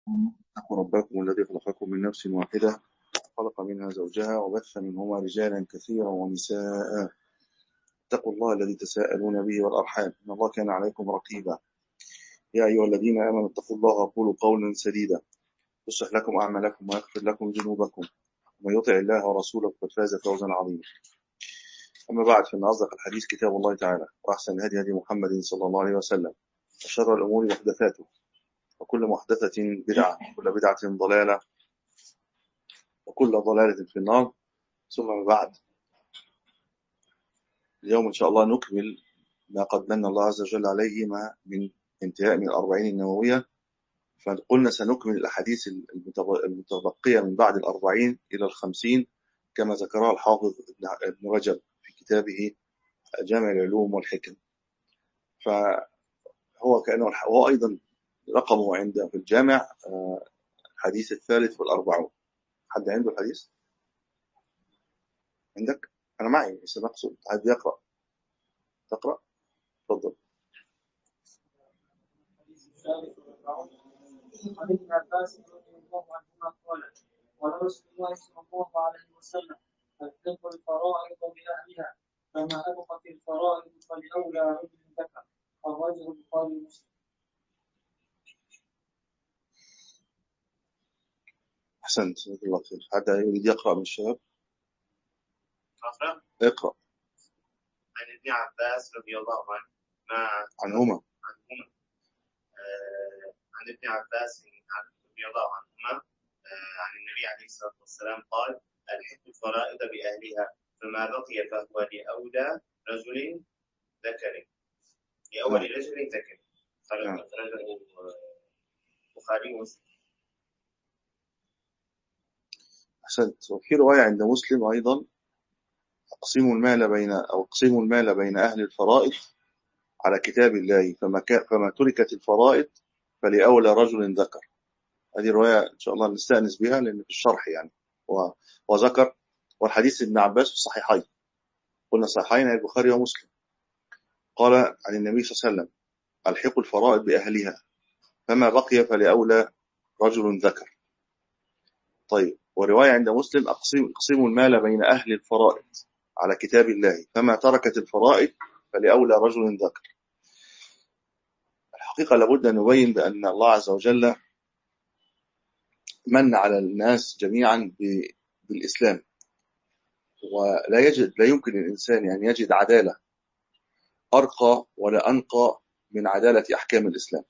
اتقوا ربكم الذي خلقكم من نفس واحدة خلق منها زوجها وبث منهما رجالا كثيرا ونساء اتقوا الله الذي تساءلون به والأرحام إن الله كان عليكم رقيبا يا أيها الذين آمنوا اتقوا الله وقولوا قولا سديدا يصلح لكم أعمالكم ويغفر لكم ذنوبكم ومن يطع الله ورسوله فقد فاز فوزا عظيما أما بعد فإن أصدق الحديث كتاب الله تعالى وأحسن الهدي هدي محمد صلى الله عليه وسلم وشر الأمور محدثاته وكل محدثة بدعة وكل بدعة ضلالة وكل ضلالة في النار ثم بعد اليوم إن شاء الله نكمل ما قد من الله عز وجل عليه ما من انتهاء من الأربعين النووية فقلنا سنكمل الأحاديث المتبقية من بعد الأربعين إلى الخمسين كما ذكرها الحافظ ابن رجب في كتابه جامع العلوم والحكم فهو كأنه هو أيضا رقمه عند في الجامع الحديث الثالث والأربعون حد عنده الحديث عندك أنا معي بس نقصد حد يقرأ تقرأ تفضل عن ابن عباس رضي الله عنهما قال قال رسول الله صلى الله عليه وسلم الحب الفرائض بأهلها فما أبقت الفرائض فلأولى رجل ذكر أخرجه البخاري ومسلم أحسنت جزاك الله خير حد يريد يقرأ من الشباب أقرأ اقرأ عن ابن عباس رضي الله عنه ما عنهما عنهما آه، عن ابن عباس رضي الله عنهما آه، عن النبي عليه الصلاة والسلام قال الحق الفرائض بأهلها فما بقي فهو لأولى رجل ذكر لأول رجل ذكر خرج نعم. أخرجه البخاري ومسلم أحسنت وفي رواية عند مسلم أيضا أقسموا المال بين أو أقسموا المال بين أهل الفرائض على كتاب الله فما, كا فما تركت الفرائض فلأولى رجل ذكر هذه رواية إن شاء الله نستأنس بها لأن في الشرح يعني و- وذكر والحديث ابن عباس في الصحيحين قلنا صحيحين عن البخاري ومسلم قال عن النبي صلى الله عليه وسلم الحقوا الفرائض بأهلها فما بقي فلأولى رجل ذكر طيب ورواية عند مسلم أقسم اقسموا المال بين أهل الفرائض على كتاب الله فما تركت الفرائض فلأولى رجل ذكر الحقيقة لابد أن نبين بأن الله عز وجل من على الناس جميعا ب- بالإسلام ولا يجد لا يمكن للإنسان أن يجد عدالة أرقى ولا أنقى من عدالة أحكام الإسلام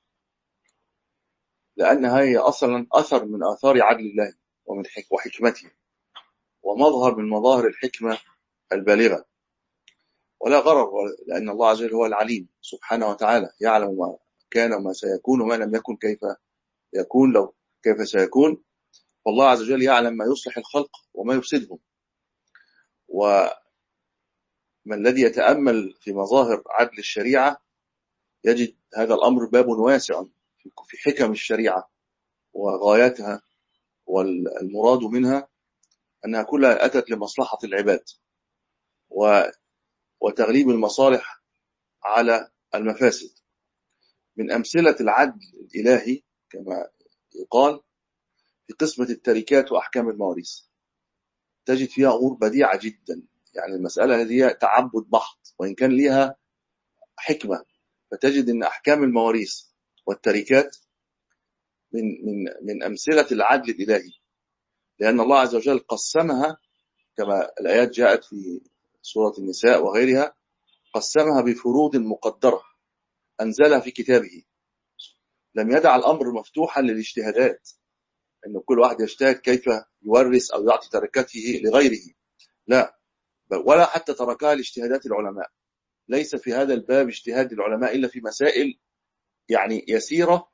لأنها هي أصلا أثر من آثار عدل الله ومن حك وحكمته ومظهر من مظاهر الحكمة البالغة ولا غرر لأن الله عز وجل هو العليم سبحانه وتعالى يعلم ما كان وما سيكون وما لم يكن كيف يكون لو كيف سيكون والله عز وجل يعلم ما يصلح الخلق وما يفسدهم وما الذي يتأمل في مظاهر عدل الشريعة يجد هذا الأمر باب واسع في حكم الشريعة وغايتها والمراد منها أنها كلها أتت لمصلحة العباد و وتغليب المصالح على المفاسد من أمثلة العدل الإلهي كما يقال في قسمة التركات وأحكام المواريث تجد فيها أمور بديعة جدا يعني المسألة هذه هي تعبد محض وإن كان لها حكمة فتجد أن أحكام المواريث والتركات من من من أمثلة العدل الإلهي لأن الله عز وجل قسمها كما الآيات جاءت في سورة النساء وغيرها قسمها بفروض مقدرة أنزلها في كتابه لم يدع الأمر مفتوحا للاجتهادات أن كل واحد يجتهد كيف يورث أو يعطي تركته لغيره لا بل ولا حتى تركها لاجتهادات العلماء ليس في هذا الباب اجتهاد العلماء إلا في مسائل يعني يسيرة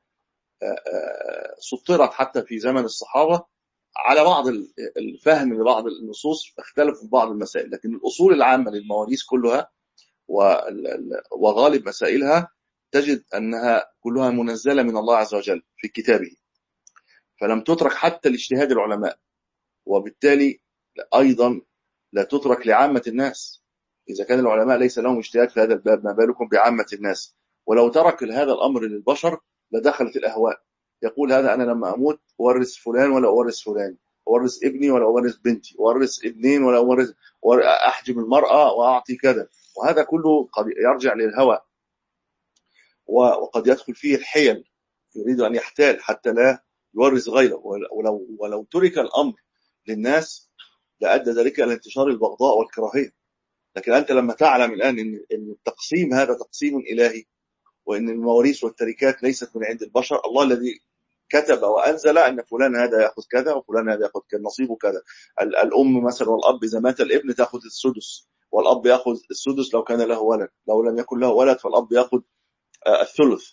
سطرت حتى في زمن الصحابة على بعض الفهم لبعض النصوص اختلفوا في بعض المسائل لكن الأصول العامة للمواريث كلها وغالب مسائلها تجد أنها كلها منزلة من الله عز وجل في كتابه فلم تترك حتى لاجتهاد العلماء وبالتالي أيضا لا تترك لعامة الناس إذا كان العلماء ليس لهم اجتهاد في هذا الباب ما بالكم بعامة الناس ولو ترك هذا الأمر للبشر لدخلت الأهواء يقول هذا انا لما اموت اورث فلان ولا اورث فلان اورث ابني ولا اورث بنتي اورث ابنين ولا اورث احجم المراه واعطي كذا وهذا كله قد يرجع للهوى وقد يدخل فيه الحيل يريد ان يحتال حتى لا يورث غيره ولو ولو ترك الامر للناس لادى ذلك الى انتشار البغضاء والكراهيه لكن انت لما تعلم الان ان ان التقسيم هذا تقسيم الهي وان المواريث والتركات ليست من عند البشر الله الذي كتب وانزل ان فلان هذا ياخذ كذا وفلان هذا ياخذ نصيبه كذا الام مثلا والاب اذا مات الابن تاخذ السدس والاب ياخذ السدس لو كان له ولد لو لم يكن له ولد فالاب ياخذ آه، الثلث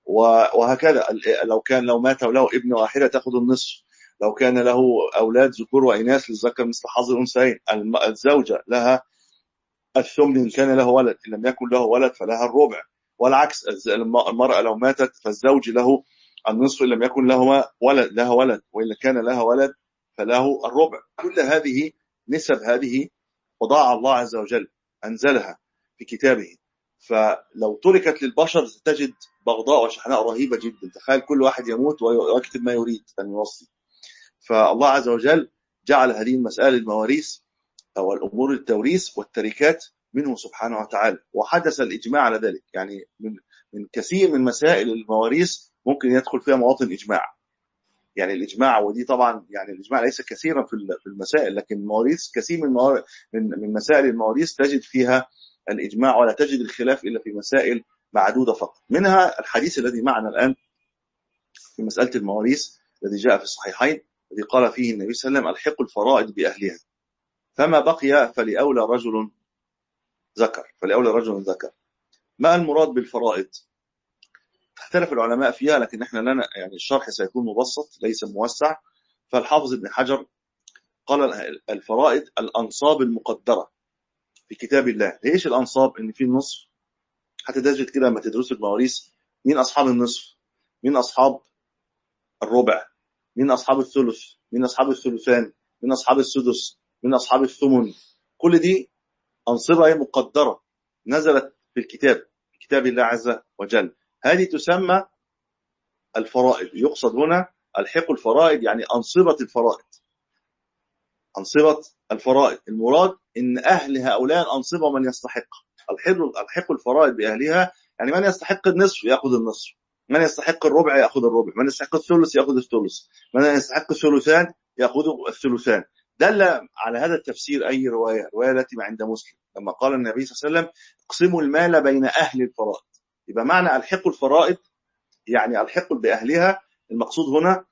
وهكذا لو كان لو مات له ابن واحده تاخذ النصف لو كان له اولاد ذكور واناث للذكر مثل حظ الانثيين الزوجه لها الثمن ان كان له ولد ان لم يكن له ولد فلها الربع والعكس المراه لو ماتت فالزوج له النصف ان لم يكن له ولد لها ولد وان كان لها ولد فله الربع كل هذه نسب هذه وضاع الله عز وجل انزلها في كتابه فلو تركت للبشر ستجد بغضاء وشحناء رهيبه جدا تخيل كل واحد يموت ويكتب ما يريد ان يوصي فالله عز وجل جعل هذه المسائل المواريث او الامور التوريث والتركات منه سبحانه وتعالى وحدث الاجماع على ذلك يعني من من كثير من مسائل المواريث ممكن يدخل فيها مواطن اجماع يعني الاجماع ودي طبعا يعني الاجماع ليس كثيرا في المسائل لكن المواريث كثير من من من مسائل المواريث تجد فيها الاجماع ولا تجد الخلاف الا في مسائل معدوده فقط منها الحديث الذي معنا الان في مساله المواريث الذي جاء في الصحيحين الذي قال فيه النبي صلى الله عليه وسلم الحقوا الفرائض باهلها فما بقي فلاولى رجل ذكر فلاولى رجل ذكر ما المراد بالفرائض اختلف العلماء فيها لكن احنا لنا يعني الشرح سيكون مبسط ليس موسع فالحافظ ابن حجر قال الفرائض الانصاب المقدره في كتاب الله ايش الانصاب ان في النصف حتى تجد كده لما تدرسوا المواريث مين اصحاب النصف مين اصحاب الربع مين اصحاب الثلث مين اصحاب الثلثان مين اصحاب السدس مين اصحاب الثمن كل دي انصبه مقدره نزلت في الكتاب في كتاب الله عز وجل هذه تسمى الفرائض يقصد هنا الحق الفرائض يعني أنصبة الفرائض أنصبة الفرائض المراد إن أهل هؤلاء الأنصبة من يستحق الحق الفرائض بأهلها يعني من يستحق النصف يأخذ النصف من يستحق الربع يأخذ الربع من يستحق الثلث يأخذ الثلث من يستحق الثلثان يأخذ الثلثان دل على هذا التفسير أي رواية الرواية التي عند مسلم لما قال النبي صلى الله عليه وسلم اقسموا المال بين أهل الفرائض يبقى معنى الحق الفرائض يعني الحق بأهلها المقصود هنا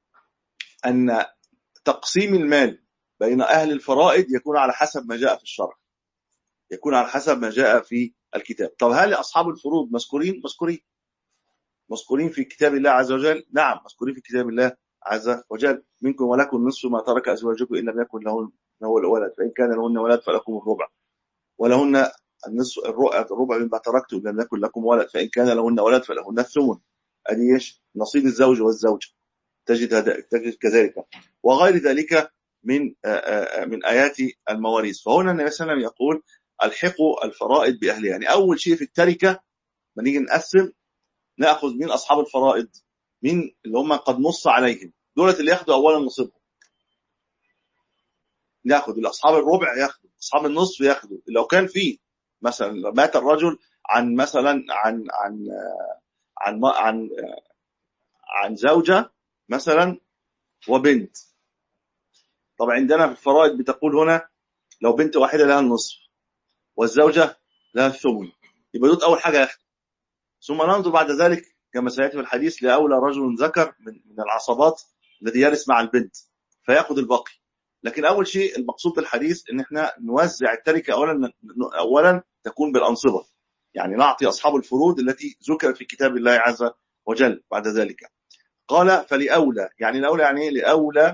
أن تقسيم المال بين أهل الفرائض يكون على حسب ما جاء في الشرع يكون على حسب ما جاء في الكتاب طب هل أصحاب الفروض مذكورين مذكورين مذكورين في كتاب الله عز وجل نعم مذكورين في كتاب الله عز وجل منكم ولكم نصف ما ترك أزواجكم إن لم يكن لهن هو الولد فإن كان لهن ولد فلكم الربع ولهن النصف الربع مما تركت إن لم يكن لكم ولد فإن كان لهن ولد فلهن الثمن أدي إيش نصيب الزوج والزوجة تجد هذا تجد كذلك وغير ذلك من من آيات المواريث فهنا النبي صلى الله عليه وسلم يقول الحقوا الفرائض بأهلها يعني أول شيء في التركة ما نيجي نقسم ناخذ مين اصحاب الفرائض مين اللي هم قد نص عليهم دولة اللي ياخدوا اولا نصيبهم ناخذ الاصحاب الربع ياخدوا اصحاب النصف ياخدوا لو كان في مثلا مات الرجل عن مثلا عن عن عن عن عن زوجه مثلا وبنت طبعا عندنا في الفرائض بتقول هنا لو بنت واحده لها النصف والزوجه لها الثمن يبقى دوت اول حاجه ياخد ثم ننظر بعد ذلك كما سياتي في الحديث لاولى رجل ذكر من العصبات الذي يرث مع البنت فياخذ الباقي لكن اول شيء المقصود بالحديث ان احنا نوزع التركه اولا اولا تكون بالانصبه يعني نعطي اصحاب الفروض التي ذكرت في كتاب الله عز وجل بعد ذلك قال فلاولى يعني الاولى يعني ايه لاولى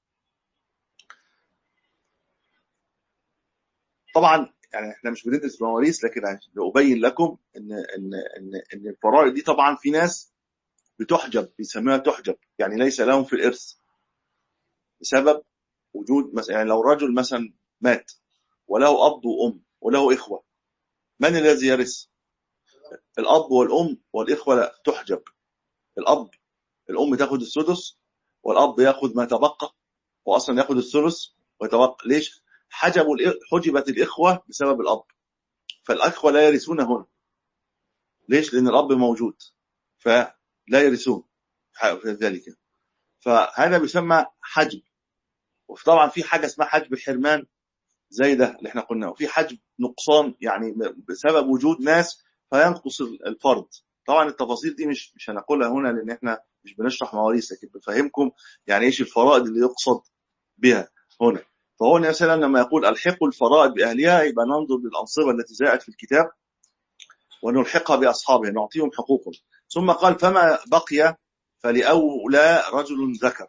طبعا يعني احنا مش بندرس مواريث لكن ابين لكم ان ان ان ان الفرائض دي طبعا في ناس بتحجب بيسموها تحجب يعني ليس لهم في الارث بسبب وجود مثلا يعني لو رجل مثلا مات وله اب وام وله اخوه من الذي يرث؟ الاب والام والاخوه لا تحجب الاب الام تاخد السدس والاب ياخد ما تبقى واصلا ياخد الثلث ويتبقى ليش حجبوا الإ- حجبت الاخوه بسبب الاب فالاخوه لا يرثون هنا ليش لان الاب موجود فلا يرثون في ذلك فهذا بيسمى حجب وطبعا في حاجه اسمها حجب الحرمان زي ده اللي احنا قلناه وفي حجب نقصان يعني بسبب وجود ناس فينقص الفرد طبعا التفاصيل دي مش مش هنقولها هنا لان احنا مش بنشرح مواريث لكن بفهمكم يعني ايش الفرائض اللي يقصد بها هنا فهو النبي صلى الله عليه وسلم لما يقول الحقوا الفرائض باهلها يبقى ننظر للانصبه التي جاءت في الكتاب ونلحقها باصحابها نعطيهم حقوقهم ثم قال فما بقي فلاولى رجل ذكر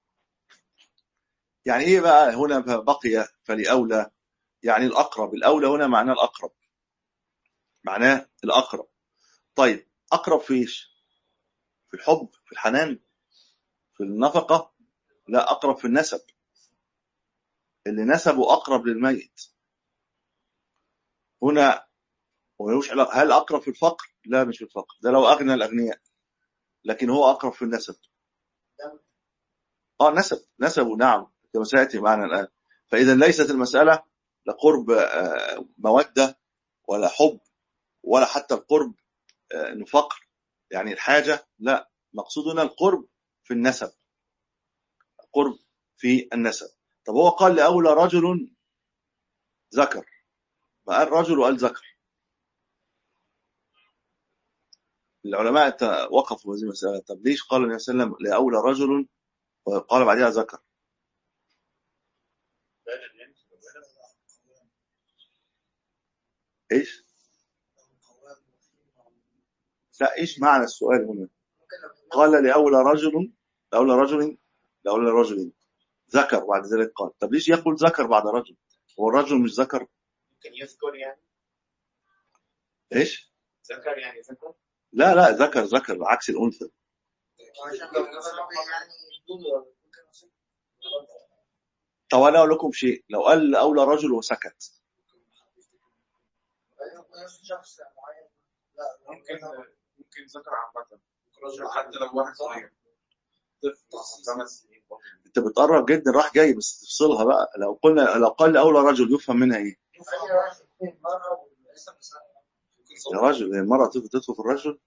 يعني ايه بقى هنا بقي فلاولى يعني الاقرب الاولى هنا معناه الاقرب معناه الاقرب طيب اقرب في ايش في الحب في الحنان في النفقه لا اقرب في النسب اللي نسبه اقرب للميت هنا وملوش علاقه هل اقرب في الفقر لا مش في الفقر ده لو اغنى الاغنياء لكن هو اقرب في النسب اه نسب نسبه نعم كما سياتي معنا الان فاذا ليست المساله لقرب آه، موده ولا حب ولا حتى القرب آه، انه فقر يعني الحاجه لا مقصودنا القرب في النسب قرب في النسب طب هو قال لاولى رجل ذكر ما قال رجل وقال ذكر العلماء ت- وقفوا هذه المسألة طب ليش قال النبي صلى الله عليه وسلم لأولى رجل وقال بعدها ذكر ايش لا ايش معنى السؤال هنا قال لأولى رجل لأولى رجل لأولى رجل ذكر بعد ذلك قال طب ليش يقول ذكر بعد رجل هو الرجل مش ذكر ممكن يذكر يعني ايش ذكر يعني ذكر لا لا ذكر ذكر عكس الأنثى طب انا اقول لكم شيء لو قال لأولى رجل وسكت ممكن ممكن ذكر عامة ممكن رجل حتى لو واحد صغير طفل خمس سنين انت بتقرب جدا راح جاي بس تفصلها بقى لو قلنا لو قال لأولى رجل يفهم منها ايه يا رجل هي المرأة تدخل تدخل في الرجل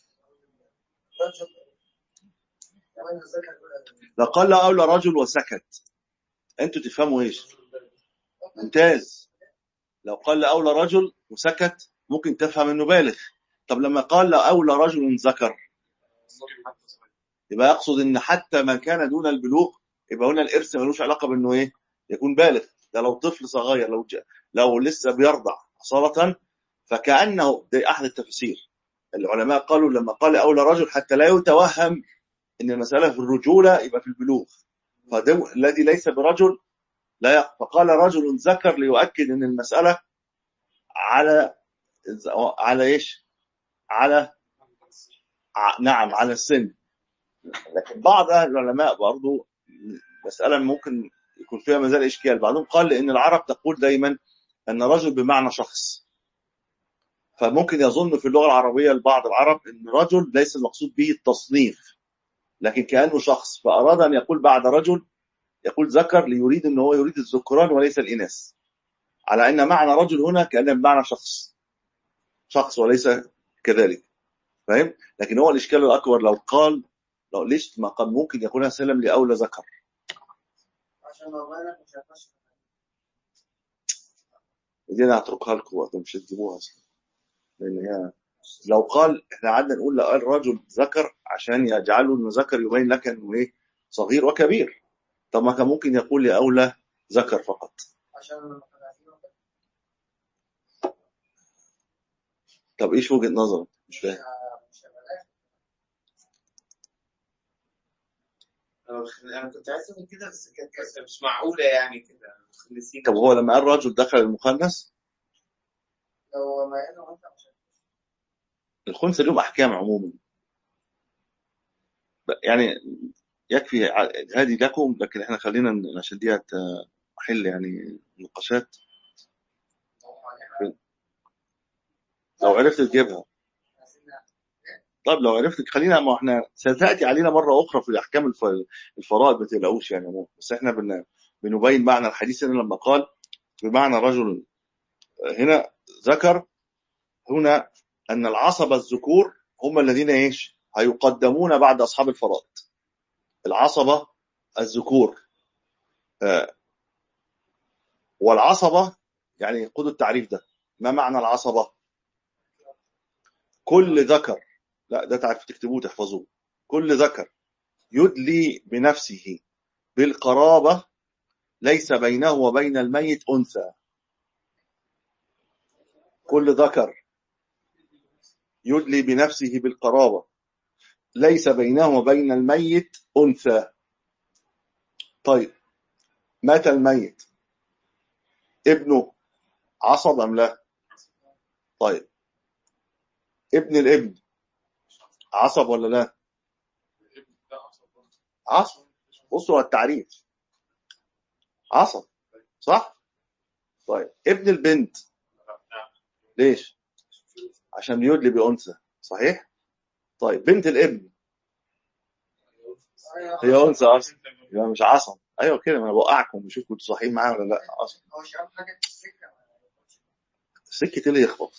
لو قال لأولى رجل وسكت انتوا تفهموا ايش ممتاز لو قال لأولى رجل وسكت ممكن تفهم انه بالغ طب لما قال لأولى رجل ذكر حتى صغير يبقى يقصد ان حتى ما كان دون البلوغ يبقى هنا الارث ملوش علاقه بانه ايه يكون بالغ ده لو طفل صغير لو ج... لو لسه بيرضع اصاله فكانه ده احد التفسير العلماء قالوا لما قال اولى رجل حتى لا يتوهم ان المساله في الرجوله يبقى في البلوغ فده الذي ليس برجل لا يق... فقال رجل ذكر ليؤكد ان المساله على على ايش على ع... نعم على السن لكن بعض اهل العلماء برضو مساله ممكن يكون فيها مازال اشكال بعضهم قال لان العرب تقول دايما ان رجل بمعنى شخص فممكن يظن في اللغه العربيه لبعض العرب ان رجل ليس المقصود به التصنيف لكن كانه شخص فاراد ان يقول بعد رجل يقول ذكر ليريد ان هو يريد الذكران وليس الاناث على ان معنى رجل هنا كان بمعنى شخص شخص وليس كذلك فاهم لكن هو الاشكال الاكبر لو قال لو ليش ما قال ممكن يقولها سلم لاولى ذكر ودي انا هتركها لكم وقت مش هتجيبوها اصلا لان هي لو قال احنا قعدنا نقول لو قال رجل ذكر عشان يجعله انه ذكر يبين لك انه ايه صغير وكبير طب ما كان ممكن يقول لاولى ذكر فقط طب ايش وجهه نظرك مش فاهم انا كنت عايز اقول كده بس كانت كانت مش معقوله يعني كده مخلصين طب هو لما قال رجل دخل المخنث الخنثى لهم احكام عموما ب- يعني يكفي ع- هذه لكم لكن احنا خلينا ن- عشان دي هت- محل يعني نقاشات لو عرفت تجيبها طيب لو عرفت خلينا ما احنا ستاتي علينا مره اخرى في احكام الف- الفرائض ما تقلقوش يعني مو. بس احنا بن... بنبين معنى الحديث هنا لما قال بمعنى رجل هنا ذكر هنا ان العصبه الذكور هم الذين ايش؟ هيقدمون بعد اصحاب الفرائض. العصبه الذكور آه، والعصبه يعني خدوا التعريف ده ما معنى العصبه؟ كل ذكر لا ده تعرف تكتبوه تحفظوه كل ذكر يدلي بنفسه بالقرابة ليس بينه وبين الميت أنثى كل ذكر يدلي بنفسه بالقرابة ليس بينه وبين الميت أنثى طيب مات الميت ابنه عصب أم لا طيب ابن الابن عصب ولا لا عصب بصوا على التعريف عصب صح طيب ابن البنت ليش عشان يدلي بأنثى صحيح طيب بنت الابن هي أنثى أصلا يبقى مش عصب أيوه كده ما أنا بوقعكم بشوف كنتوا صحيحين معايا ولا لا عصب هو شاف حاجة في السكة سكة إيه اللي يخبط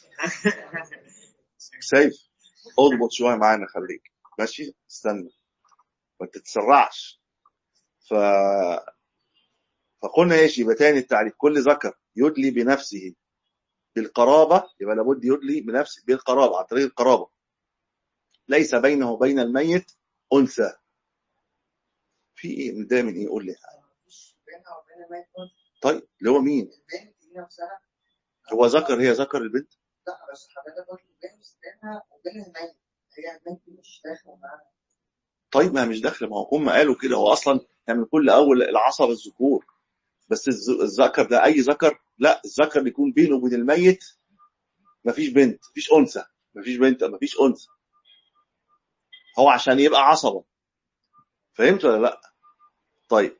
سيف اضبط شوية معانا خليك ماشي استنى ما تتسرعش ف فقلنا ايش يبقى تاني التعريف كل ذكر يدلي بنفسه بالقرابة يبقى لابد يدلي بنفسه بالقرابة عن طريق القرابة ليس بينه وبين الميت أنثى في ايه متضايق من ايه قول لي مفيش بينها وبين الميت أنثى. طيب اللي هو مين البنت دي نفسها هو ذكر هي ذكر البنت لا بس حضرتك قلت البنت بينها وبين الميت هي البنت دي مش داخلة معاها طيب ما هي مش داخله ما هو هم قالوا كده هو اصلا يعني من كل اول العصب الذكور بس الز- الذكر ده اي ذكر لا الذكر اللي يكون بينه وبين الميت مفيش بنت مفيش انثى مفيش بنت مفيش انثى هو عشان يبقى عصبه فهمت ولا لا طيب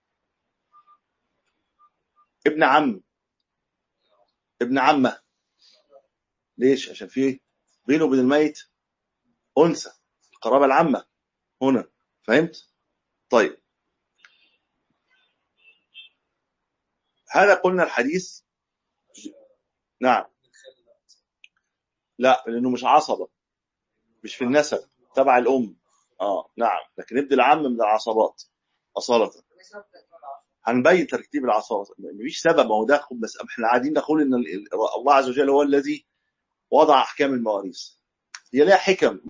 ابن عم ابن عمه ليش عشان في بينه وبين الميت انثى القرابه العامه هنا فهمت طيب هذا قلنا الحديث نعم لا لانه مش عصبه مش في النسب تبع الام اه نعم لكن ابن العم من العصبات اصاله ليه سبب تكون العصر؟ هنبين ترتيب العصبات مفيش سبب ما هو ده بس احنا قاعدين نقول ان ال- الله عز وجل هو الذي وضع احكام المواريث هي لها حكم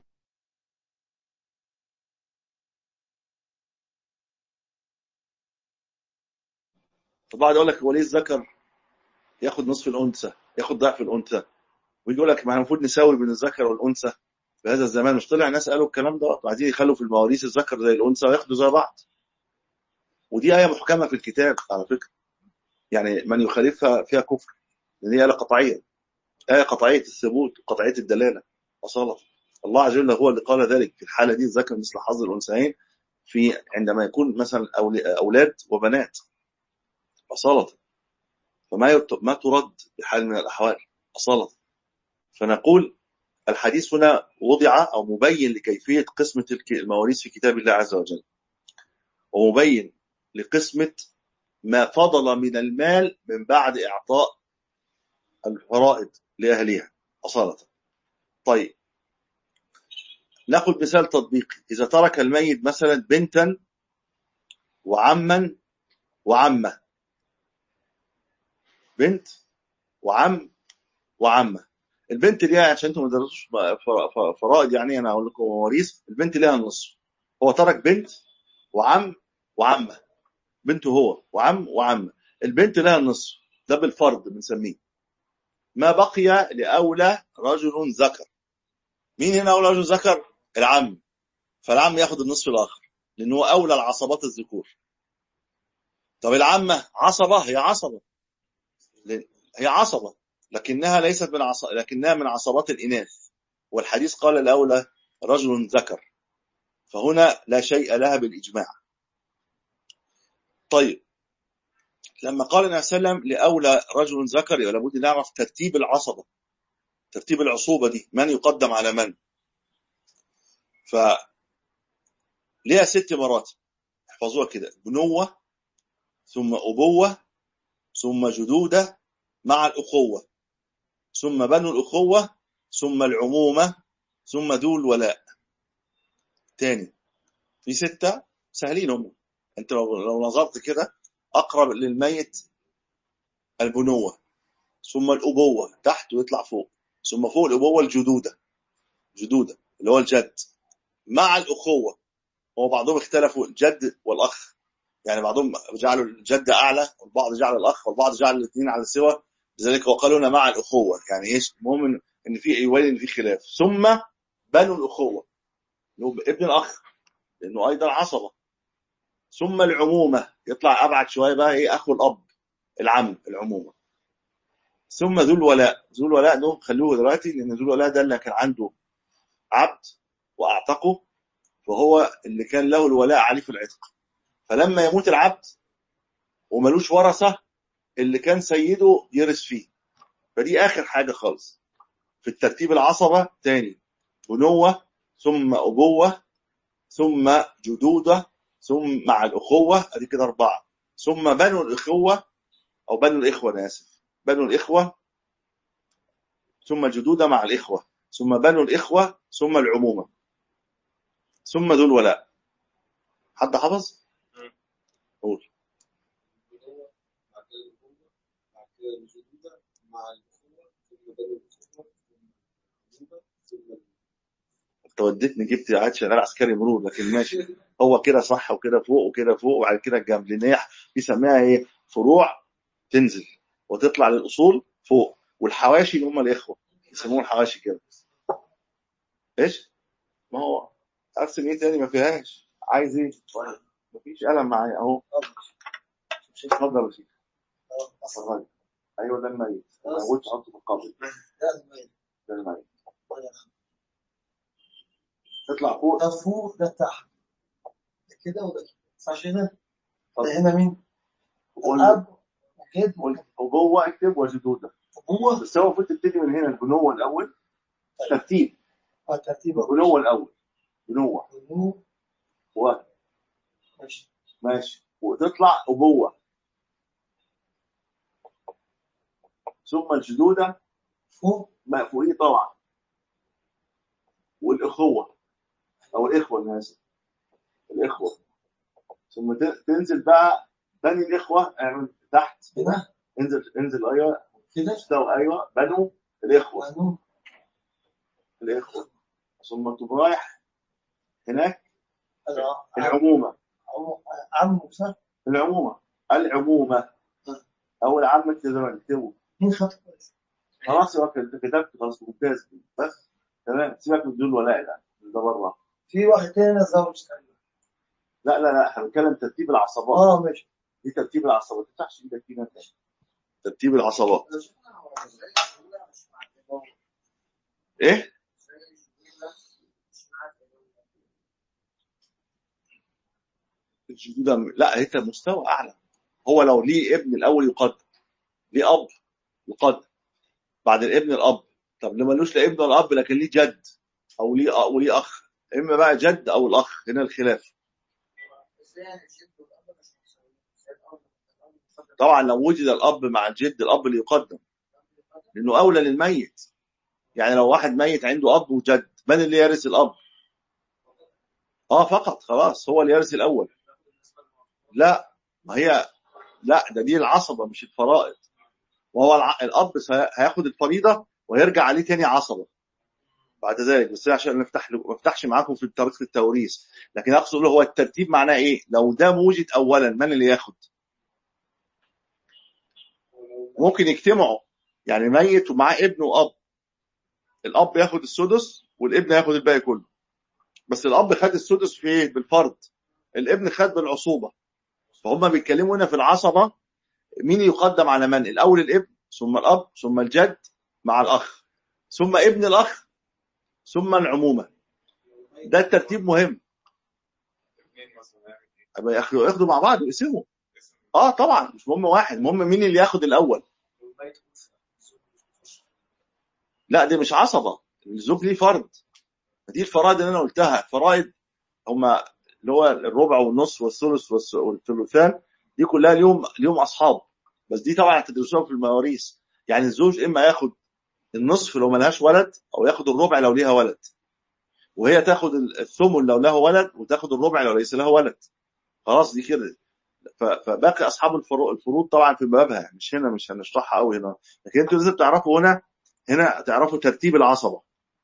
فبعد يقول لك هو ليه الذكر ياخد نصف الانثى ياخد ضعف الانثى ويجي يقول لك ما المفروض نساوي بين الذكر والانثى في هذا الزمان مش طلع ناس قالوا الكلام ده وعايزين يخلوا في المواريث الذكر زي الانثى وياخدوا زي بعض ودي ايه محكمه في الكتاب على فكره يعني من يخالفها فيها كفر لان هي آية قطعيه آية قطعيه الثبوت وقطعيه الدلاله اصاله الله عز وجل هو اللي قال ذلك في الحاله دي الذكر مثل حظ الانثيين في عندما يكون مثلا أول- اولاد وبنات اصاله فما يت- ما ترد بحال من الاحوال اصاله فنقول الحديث هنا وضع او مبين لكيفيه قسمه الك- المواريث في كتاب الله عز وجل ومبين لقسمه ما فضل من المال من بعد اعطاء الفرائض لاهلها اصاله طيب ناخذ مثال تطبيقي اذا ترك الميت مثلا بنتا وعما وعمه بنت وعم وعمه البنت ليها عشان انتم ما درستوش ف- ف- فرائض يعني انا اقول لكم مواريث البنت ليها النصف هو ترك بنت وعم وعمه بنته هو وعم وعمه البنت لها النصف ده بالفرض بنسميه ما بقي لاولى رجل ذكر مين هنا اولى رجل ذكر العم فالعم ياخد النصف الاخر لانه هو اولى العصبات الذكور طب العمه عصبه هي عصبه لأن- هي عصبه لكنها ليست من عص... لكنها من عصبات الاناث والحديث قال الاولى رجل ذكر فهنا لا شيء لها بالاجماع طيب لما قال النبي صلى الله عليه وسلم لاولى رجل ذكر يبقى لابد نعرف ترتيب العصبه ترتيب العصوبه دي من يقدم على من ف ليها ست مراتب احفظوها كده بنوة ثم أبوة ثم جدودة مع الأخوة ثم بنو الأخوة ثم العمومة ثم ذو الولاء تاني في ستة سهلين هم انت لو لو نظرت كده أقرب للميت البنوة ثم الأبوة تحت ويطلع فوق ثم فوق الأبوة الجدودة جدودة اللي هو الجد مع الأخوة هو بعضهم اختلفوا الجد والأخ يعني بعضهم جعلوا الجد أعلى والبعض جعل الأخ والبعض جعل الاثنين على سوا لذلك وقالوا لنا مع الأخوة يعني إيش المهم إن- إن في يبين إن في خلاف ثم بنو الأخوة اللي هو ابن الأخ لأنه أيضا عصبة ثم العمومة يطلع أبعد شوية بقى إيه أخو الأب العم العمومة ثم ذو الولاء ذو الولاء ده خلوه دلوقتي لأن ذو الولاء ده اللي كان عنده عبد وأعتقه فهو اللي كان له الولاء عليه في العتق فلما يموت العبد وملوش ورثة اللي كان سيده يرث فيه فدي آخر حاجة خالص في الترتيب العصبة تاني بنوة ثم أبوة ثم جدودة ثم مع الأخوة أدي كده أربعة ثم بنو الأخوة أو بنو الإخوة أنا آسف بنو الإخوة ثم جدودة مع الإخوة ثم بنو الإخوة ثم العمومة ثم ذو الولاء حد حفظ؟ قول البنوة بعد كده الأخوة بعد كده الجدودة مع الأخوة ثم بنو الأخوة ثم العمومة ثم انت وديتني جبت عاد شغال عسكري مرور لكن ماشي هو كده صح وكده فوق وكده فوق وبعد كده الجنب لان هي بيسميها ايه فروع تنزل وتطلع للاصول فوق والحواشي اللي هم الاخوه يسموهم الحواشي كده ايش؟ ما هو ارسم ايه تاني ما فيهاش عايز ايه؟ مفيش قلم معايا اهو اتفضل يا شيخ اتفضل. ايوه ده الميت ما قلتش احطه في القبر ده الميت تطلع فوق ده فوق ده تحت ده كده وده كده صح كده؟ طب. ده هنا مين؟ قول الأب وكده قول- وجوه اكتب وجدوده أبوه بس هو المفروض تبتدي من هنا البنوه الاول ترتيب وترتيب البنوه الاول بنوه أبوه و ماشي ماشي وتطلع ابوه ثم الجدوده فوق ما فوقيه طبعا والاخوه او الاخوه انا اسف الاخوه ثم ت- تنزل بقى بني الاخوه اعمل تحت هنا انزل انزل ايوه كده استوى ايوه بنو الاخوه وأنه الاخوه ثم تقوم رايح هناك الع- العمومه عمو- عمه صح؟ العمومه العمومه او العامه كده زي ما نكتبه مين خط كويس؟ خلاص يبقى انت كتبت خلاص ممتاز بس تمام سيبك من دول ولاء ده ده بره في واحد تاني زوج تاني لا لا لا احنا بنتكلم ترتيب العصبات اه ماشي دي ترتيب العصبات ما تفتحش ايدك فينا تاني ترتيب العصبات ايه الجدودة لا هي مستوى اعلى هو لو ليه ابن الاول يقدم ليه اب يقدم بعد الابن الاب طب اللي ملوش لا ابن ولا اب لكن ليه جد او ليه او ليه اخ اما بقى جد او الاخ هنا الخلاف طبعا لو وجد الاب مع الجد الاب اللي يقدم لانه اولى للميت يعني لو واحد ميت عنده اب وجد من اللي يرث الاب اه فقط خلاص هو اللي يرث الاول لا ما هي لا ده دي العصبه مش الفرائض وهو الع... الاب سي- هياخد الفريضه ويرجع عليه تاني عصبه بعد ذلك بس عشان نفتح ما افتحش معاكم في طريقه التوريث لكن اقصد له هو الترتيب معناه ايه لو ده موجد اولا من اللي ياخد ممكن يجتمعوا يعني ميت ومعاه ابن واب الاب ياخد السدس والابن ياخد الباقي كله بس الاب خد السدس في ايه بالفرض الابن خد بالعصوبه فهم بيتكلموا هنا في العصبه مين يقدم على من الاول الابن ثم الاب ثم الجد مع الاخ ثم ابن الاخ ثم العمومه ده الترتيب مهم اثنين مثلا يعمل ايه؟ أبقى ياخدوا ياخدوا مع بعض ويقسموا اسم اه طبعا مش مهم واحد المهم مين اللي ياخد الاول لا دي مش عصبه الزوج ليه فرض دي الفرائض اللي انا قلتها الفرائض هما اللي هو الربع والنص والثلث والس- والثلثان دي كلها اليوم اليوم اصحاب بس دي طبعا هتدرسوها في المواريث يعني الزوج اما ياخد النصف لو ملهاش ولد او ياخد الربع لو ليها ولد وهي تاخد الثمن لو له ولد وتاخد الربع لو ليس له ولد خلاص دي كده ف- فباقي اصحاب الفرو- الفروض طبعا في بابها مش هنا مش هنشرحها قوي هنا لكن انتوا لازم تعرفوا هنا هنا تعرفوا ترتيب العصبه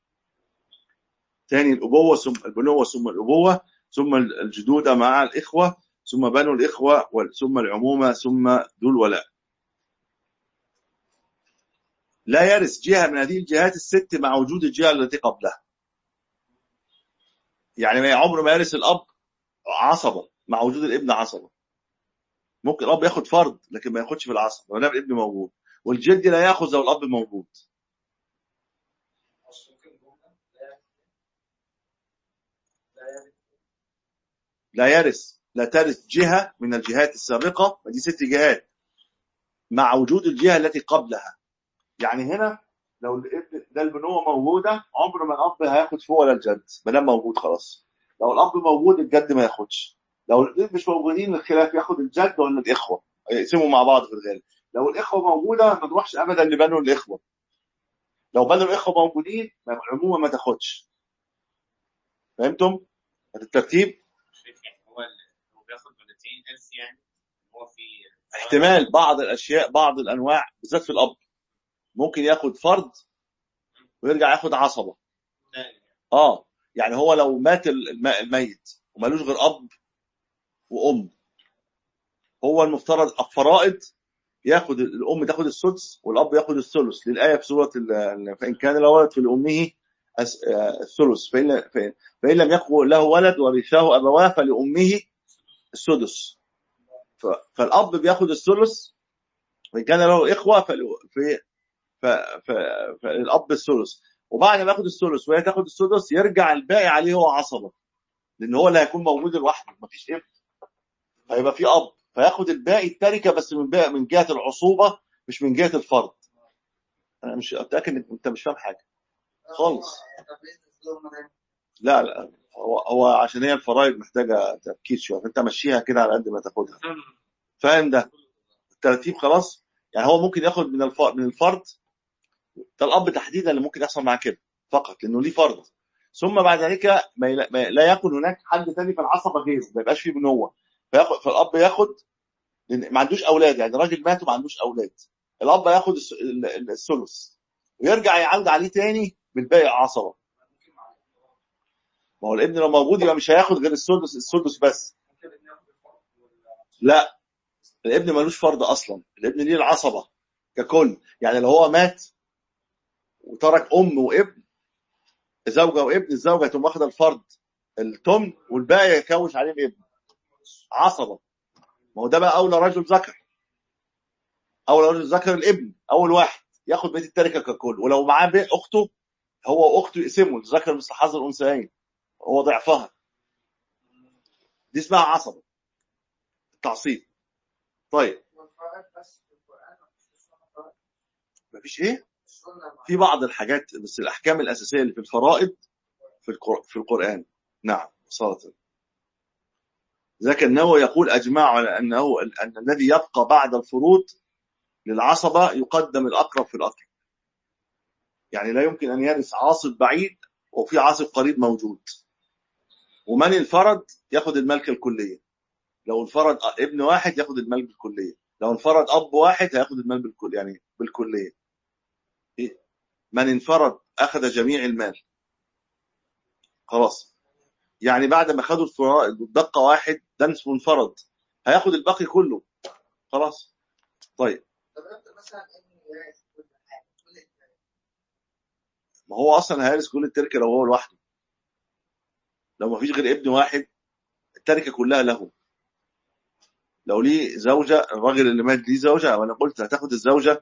تاني الابوه ثم البنوه ثم الابوه ثم الجدوده مع الاخوه ثم بنو الاخوه وال- ثم العمومه ثم ذو الولاء لا يرث جهه من هذه الجهات الست مع وجود الجهه التي قبلها يعني ما عمره ما يرث الاب عصبه مع وجود الابن عصبه ممكن الاب ياخد فرض لكن ما ياخدش في العصبه ما دام الابن موجود والجد لا ياخذ لو الاب موجود مش ممكن جملة لا لا يعني لا يرث لا ترث جهه من الجهات السابقه ودي ست جهات مع وجود الجهه التي قبلها يعني هنا لو الابن ده البنوه موجوده عمر ما الاب هياخد فيه ولا الجد ما دام موجود خلاص لو الاب موجود الجد ما ياخدش لو الاثنين مش موجودين الخلاف ياخد الجد ولا الاخوه يقسموا مع بعض في الغالب لو الاخوه موجوده ما تروحش ابدا لبنو الاخوه لو بنو الاخوه موجودين ما- عموما ما تاخدش فهمتم الترتيب شايف يعني هو ال- هو بياخد مرتين ارث يعني هو في احتمال بعض الاشياء بعض الانواع بالذات في الاب ممكن ياخد فرد ويرجع ياخد عصبه تاني. اه يعني هو لو مات الم- الميت ومالوش غير اب وام هو المفترض الفرائض ياخد الام تاخد السدس والاب ياخد الثلث للايه في سوره ال- ال- فان كان له ولد فلامه أس- آه، الثلث فان فإن- فان لم يكن له ولد ورثه ابواه فلامه السدس ف- فالاب بياخد الثلث وان كان له اخوه فل- في ف- ف- فالاب الثلث وبعد ما ياخد الثلث وهي تاخد السدس يرجع الباقي عليه هو عصبه لان هو اللي هيكون موجود لوحده مفيش ابن فيبقى في اب فياخد الباقي التركه بس من باقي من جهه العصوبه مش من جهه الفرد انا مش متاكد انك انت مش فاهم حاجه خالص. طب ايه الظلم ده؟ لا لا هو هو عشان هي الفرائض محتاجه تفكير شويه فانت مشيها كده على قد ما تاخدها فاهم ده الترتيب خلاص يعني هو ممكن ياخد من الف... من الفرد ده الاب تحديدا اللي ممكن يحصل معاه كده فقط لانه ليه فرد ثم بعد ذلك ما يلا- ما لا يكن هناك حد ثاني في العصبه غيره ما يبقاش فيه بنوه فياخد فالاب ياخد لأن ما عندوش اولاد يعني راجل مات وما عندوش اولاد الاب ياخد الس- ال- ال- الثلث ويرجع يعود عليه تاني بالباقي عصبه ما هو الابن لو موجود يبقى مش هياخد غير السدس السدس بس ممكن إن ياخد الفرق ولا لا الابن ملوش فرد اصلا الابن ليه العصبه ككل يعني لو هو مات وترك ام وابن زوجه وابن الزوجه تقوم واخده الفرد التمن والباقي يكوش عليه الابن عصبه ما هو ده بقى اولى رجل ذكر اولى رجل ذكر الابن اول واحد ياخد بقيه التركه ككل ولو معاه بي- اخته هو واخته يقسموا الذكر مثل حظ الانثيين هو ضعفها دي اسمها عصبه التعصيب طيب والفرائض بس في القرآن مفيش في السنة فرائض مفيش ايه السنة مع- في بعض الحاجات بس الاحكام الاساسيه اللي في الفرائض في القر- في القران نعم صارت ذاك النووي يقول اجمعوا على انه ان الذي يبقى بعد الفروض للعصبه يقدم الاقرب في الاقرب يعني لا يمكن ان يرث عاصب بعيد وفي عاصب قريب موجود ومن انفرد ياخد الملكه الكليه لو انفرد ابن واحد ياخد المال بالكليه لو انفرد اب واحد هياخد المال بالكل يعني بالكليه إيه؟ من انفرد اخذ جميع المال خلاص يعني بعد ما خدوا الفرائض دقه واحد ده اسمه انفرد هياخد الباقي كله خلاص طيب طب افرض مثلا ابني يعرف كل حاجة كل الكلام ما هو اصلا هيرث كل التركه لو هو لوحده لو ما فيش غير ابن واحد التركه كلها له لو ليه زوجه الراجل اللي مات ليه زوجه وانا قلت هتاخد الزوجه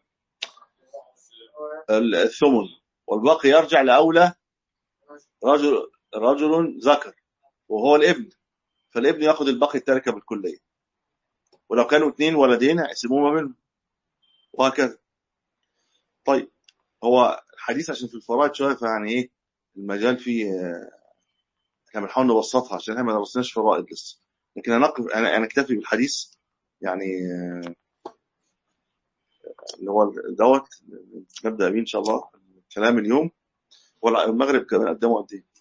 الثمن والباقي يرجع لاولى رجل رجل ذكر وهو الابن فالابن ياخد الباقي التركه بالكليه ولو كانوا اثنين ولدين هيقسموه ما بينهم وهكذا طيب هو الحديث عشان في الفرائض شويه فيعني ايه المجال فيه آه، احنا بنحاول نبسطها عشان احنا ما درسناش فرائض لسه لكن هنقف انا انا اكتفي بالحديث يعني آه، اللي هو دوت نبدا بيه ان شاء الله كلام اليوم ولا المغرب كمان قدامه قد ايه؟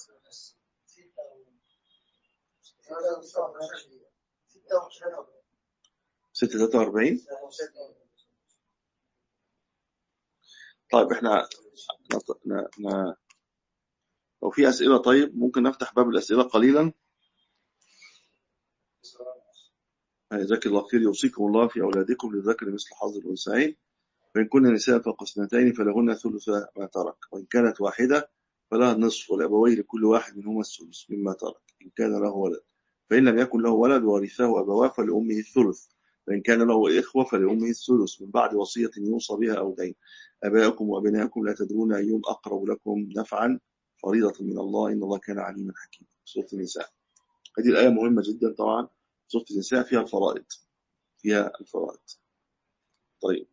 643 طيب احنا نط- ن- ن- لو في اسئله طيب ممكن نفتح باب الاسئله قليلا جزاك الله خير يوصيكم الله في اولادكم للذكر مثل حظ الانثيين فان كن نساء فوق اثنتين فلهن ثلث ما ترك وان كانت واحده فلها النصف والابوين لكل واحد منهما السدس مما ترك ان كان له ولد فان لم يكن له ولد ورثه ابواه فلامه الثلث فان كان له اخوه فلامه الثلث من بعد وصيه يوصى بها او دين ابائكم وابنائكم لا تدرون ايهم اقرب لكم نفعا فريضه من الله ان الله كان عليما حكيما سوره النساء هذه الايه مهمه جدا طبعا سوره النساء فيها الفرائض فيها الفرائض طيب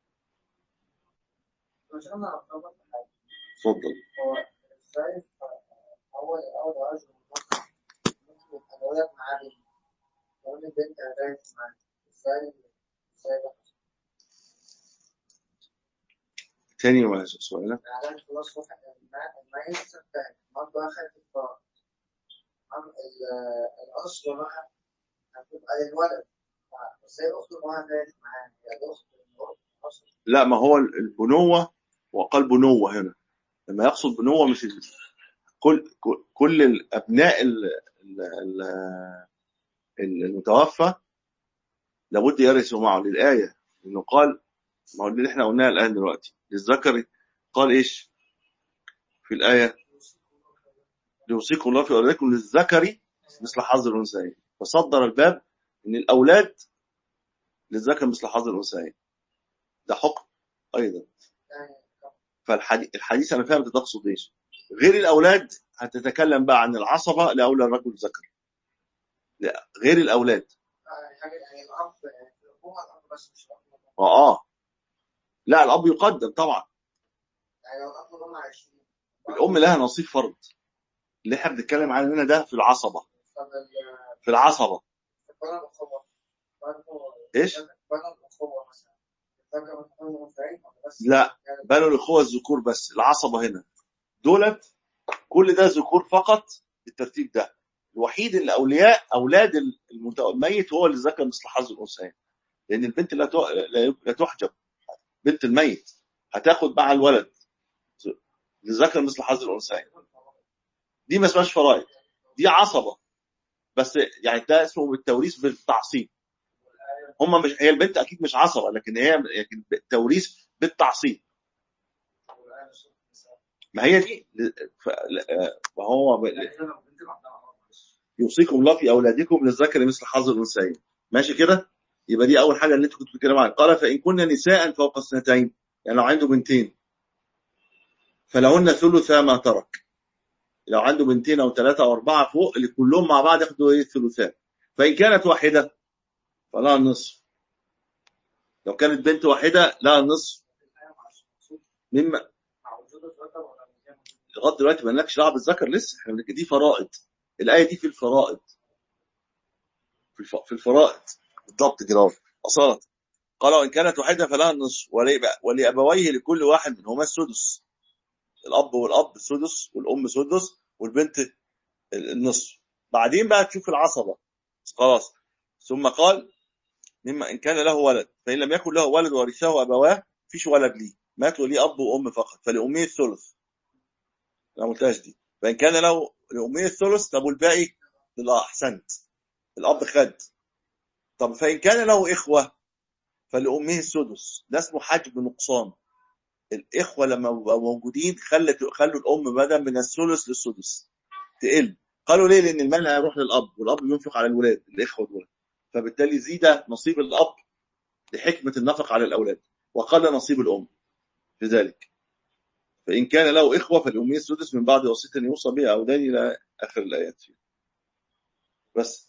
مش انا اعتبر حاجه اتفضل هو ازاي اول اول رجل ممكن ادوات معاه لو ان البنت ادوات معاه ازاي ازاي بقى تاني ما سؤالك يعني خلاص واحد الميت صدقني برضه اخد الفار الاصل بقى هتبقى للولد ازاي اخته معاها ادوات معاه يعني الاخت الاصل لا ما هو البنوة وقال بنوة هنا لما يقصد بنوة مش ال- كل كل- كل الأبناء ال- ال- ال- ال- المتوفى لابد يرثوا معه للآية إنه قال ما هو اللي احنا قلناها الآن دلوقتي للذكر قال إيش في الآية ليوصيكم الله في أولادكم للذكر مثل حظ الأنثيين فصدر الباب إن الأولاد للذكر مثل حظ الأنثيين ده حكم أيضا يعني فالحديث الحديث انا فاهم انت تقصد ايش غير الاولاد هتتكلم بقى عن العصبه لاولى الرجل الذكر لا غير الاولاد يعني حاجه يعني الاب يعني هو الاب بس مش الاب اه اه لا الاب يقدم طبعا يعني لو الاب هم عايشين الام لها نصيب فرض اللي احنا بنتكلم عنه هنا ده في العصبه طب في العصبه بنى الاخوه برضه ايش بنى الاخوه مثلا الذكر والانثى منفعين ولا بس لا بنوا الاخوه الذكور بس العصبه هنا دولت كل ده ذكور فقط بالترتيب ده الوحيد اللي اولياء اولاد المت- الميت هو اللي ذكر مثل حظ الانثيين لان البنت لا تو- لا- لا تحجب بنت الميت هتاخد مع الولد لذكر مثل حظ الانثيين دي ما اسمهاش فرائض دي عصبه بس يعني ده اسمه بالتوريث بالتعصيب هم مش هي البنت اكيد مش عصبه لكن هي لكن التوريث بالتعصيب ما هي دي ف- لا- ما هو ب- يوصيكم الله في اولادكم للذكر مثل حظ الانثيين ماشي كده يبقى دي اول حاجه اللي انتوا كنتوا بتتكلموا عنها قال فان كن نساء فوق اثنتين يعني لو عنده بنتين فلهن ثلث ما ترك لو عنده بنتين او ثلاثه او اربعه فوق اللي كلهم مع بعض ياخدوا ايه الثلثان فان كانت واحده فلها النصف لو كانت بنت واحده لها النصف مما لغايه دلوقتي ما لكش دعوه بالذكر لسه احنا بنك- دي فرائض الايه دي في الفرائض في الف- في الفرائض بالضبط كده اصاله قال وان كانت واحده فلها النصف ولي- ولابويه لكل واحد منهما السدس الاب والاب السدس والام سدس والبنت ال- النصف بعدين بقى تشوف العصبه خلاص ثم قال مما ان كان له ولد فان لم يكن له ولد ورثه ابواه فيش ولد ليه مات وليه اب وام فقط فلامه الثلث لا ما قلتهاش دي فان كان له لامه الثلث طب والباقي لا احسنت الاب خد طب فان كان له اخوه فلامه السدس ده اسمه حجب نقصان الاخوه لما بقوا موجودين خلت خلوا الام بدل من الثلث للسدس تقل قالوا ليه لان المال هيروح للاب والاب بينفق على الولاد الاخوه دول فبالتالي زيد نصيب الاب لحكمه النفق على الاولاد وقل نصيب الام في ذلك فان كان له اخوه فالاميه السدس من بعد وصيه يوصى بها او دين الى اخر الايات فيه. بس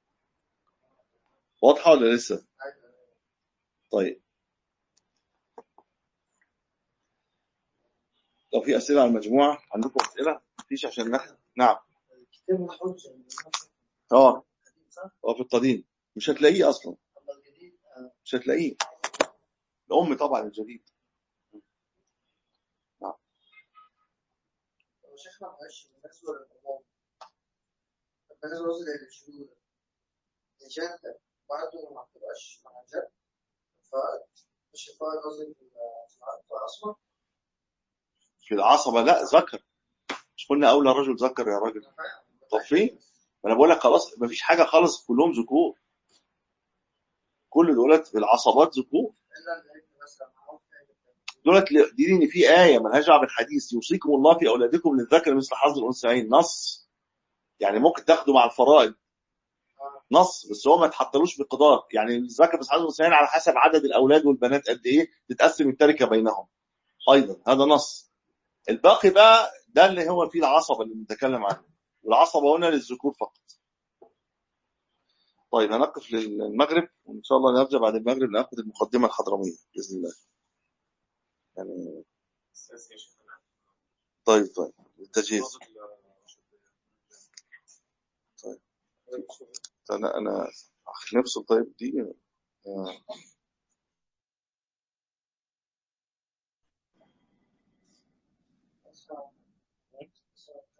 واضحه ولا لسه؟ طيب لو في اسئله على المجموعه عندكم اسئله مفيش عشان نحن نعم كتاب الحجة اه القديم صح؟ هو في القديم مش هتلاقيه اصلا أما الجديد آه، مش هتلاقيه الام طبعا الجديد هو شيخنا معلش بالنسبة للأمور بالنسبة لوزن الشهور الجنة برضه ما بتبقاش مع الجد فمش الفرق قصدي في الأسمر في العصبه لا ذكر مش قلنا اولى رجل ذكر يا راجل طب فين؟ ما انا بقول لك خلاص مفيش حاجه خالص كلهم ذكور كل دولت في العصبات ذكور إلا الابن مثلا معروف دولت ل- دي ان في ايه ملهاش دعوه بالحديث يوصيكم الله في اولادكم للذكر مثل حظ الانثيين نص يعني ممكن تاخده مع الفرائض نص بس هو ما تحطلوش بقدار يعني الذكر مثل حظ الانثيين على حسب عدد الاولاد والبنات قد ايه تتقسم التركه بينهم ايضا هذا نص الباقي بقى ده اللي هو فيه العصبه اللي بنتكلم عنه والعصبه هنا للذكور فقط طيب هنقف للمغرب وان شاء الله نرجع بعد المغرب ناخد المقدمه الحضرميه باذن الله يعني أساسي يا شيخنا. طيب طيب التجهيز انا انا نفصل طيب دي آه. الأسمر